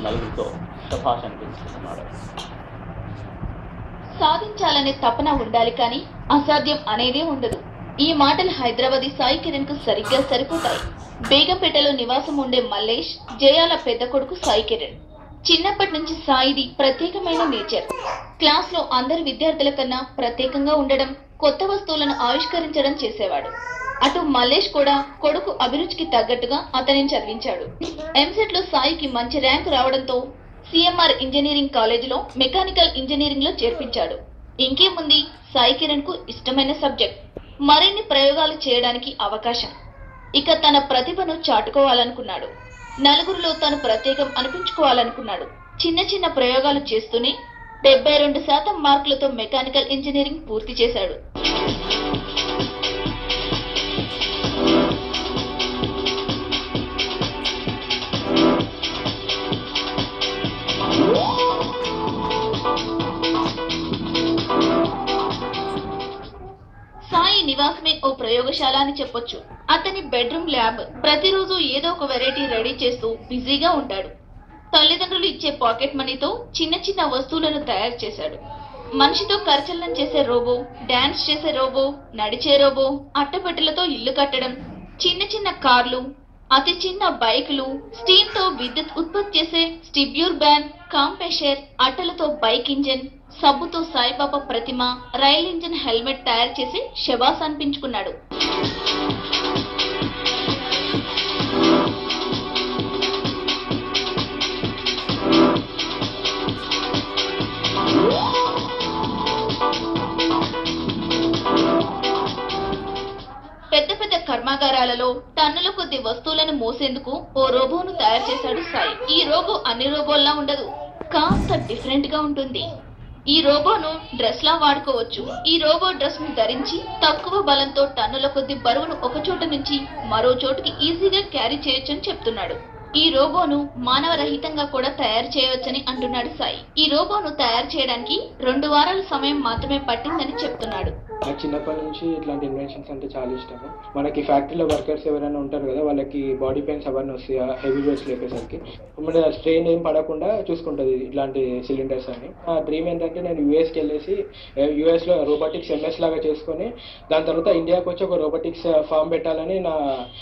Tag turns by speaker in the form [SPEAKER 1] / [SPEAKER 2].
[SPEAKER 1] నలుగురితో శభాష్ అనిపించుకున్నాడు
[SPEAKER 2] సాధించాలనే తపన ఉండాలి కానీ అసాధ్యం అనేదే ఉండదు ఈ మాటలు హైదరాబాదీ సాయి కిరణ్ కు సరిగ్గా సరిపోతాయి బేగంపేటలో నివాసం ఉండే మల్లేష్ జయాల పెద్ద కొడుకు సాయి కిరణ్ చిన్నప్పటి నుంచి సాయిది ప్రత్యేకమైన నేచర్ క్లాస్ లో అందరి విద్యార్థుల కన్నా ప్రత్యేకంగా ఉండడం కొత్త వస్తువులను ఆవిష్కరించడం చేసేవాడు అటు మల్లేష్ కూడా కొడుకు అభిరుచికి తగ్గట్టుగా అతనిని చదివించాడు ఎంసెట్ లో సాయికి మంచి ర్యాంకు రావడంతో సిఎంఆర్ ఇంజనీరింగ్ కాలేజీలో మెకానికల్ ఇంజనీరింగ్ లో చేర్పించాడు ఇంకేముంది సాయి కిరణ్ కు ఇష్టమైన సబ్జెక్ట్ మరిన్ని ప్రయోగాలు చేయడానికి అవకాశం ఇక తన ప్రతిభను చాటుకోవాలనుకున్నాడు నలుగురిలో తను ప్రత్యేకం అనిపించుకోవాలనుకున్నాడు చిన్న చిన్న ప్రయోగాలు చేస్తూనే డెబ్బై రెండు శాతం మార్కులతో మెకానికల్ ఇంజనీరింగ్ పూర్తి చేశాడు సాయి నివాసమే ఓ ప్రయోగశాల అని చెప్పొచ్చు అతని బెడ్రూమ్ ల్యాబ్ ప్రతిరోజు ఏదో ఒక వెరైటీ రెడీ చేస్తూ బిజీగా ఉంటాడు తల్లిదండ్రులు ఇచ్చే పాకెట్ మనీతో చిన్న చిన్న వస్తువులను తయారు చేశాడు మనిషితో కరచలనం చేసే రోబో డాన్స్ చేసే రోబో నడిచే రోబో అట్టపెట్టెలతో ఇల్లు కట్టడం చిన్న చిన్న కార్లు అతి చిన్న బైకులు స్టీమ్ తో విద్యుత్ ఉత్పత్తి చేసే స్టిబ్యూర్ బ్యాన్ కాంపెషర్ అట్టలతో బైక్ ఇంజన్ సబ్బుతో సాయిబాబా ప్రతిమ రైల్ ఇంజన్ హెల్మెట్ తయారు చేసి శబాస్ అనిపించుకున్నాడు పెద్ద పెద్ద కర్మాగారాలలో టన్నుల కొద్ది వస్తువులను మోసేందుకు ఓ రోబోను తయారు చేశాడు సాయి ఈ రోబో అన్ని రోబోల్లా ఉండదు కాస్త డిఫరెంట్ గా ఉంటుంది ఈ రోబోను డ్రెస్ లా వాడుకోవచ్చు ఈ రోబో డ్రెస్ ను ధరించి తక్కువ బలంతో టన్నుల కొద్ది బరువును ఒక చోట నుంచి మరో చోటుకి ఈజీగా క్యారీ చేయొచ్చని చెప్తున్నాడు ఈ రోబోను మానవరహితంగా కూడా తయారు చేయవచ్చని అంటున్నాడు సాయి ఈ రోబోను తయారు చేయడానికి రెండు వారాల సమయం మాత్రమే పట్టిందని చెప్తున్నాడు
[SPEAKER 3] నాకు చిన్నప్పటి నుంచి ఇట్లాంటి ఇన్వెన్షన్స్ అంటే చాలా ఇష్టము మనకి ఫ్యాక్టరీలో వర్కర్స్ ఎవరైనా ఉంటారు కదా వాళ్ళకి బాడీ పెయిన్స్ అవన్నీ వస్తాయి హెవీ వెయిట్స్ లేపేసరికి మన స్ట్రెయిన్ ఏం పడకుండా చూసుకుంటుంది ఇట్లాంటి సిలిండర్స్ అని ఆ డ్రీమ్ ఏంటంటే నేను యూఎస్కి వెళ్ళేసి యూఎస్లో రోబోటిక్స్ ఎంఎస్ లాగా చేసుకొని దాని తర్వాత ఇండియాకి వచ్చి ఒక రోబోటిక్స్ ఫామ్ పెట్టాలని నా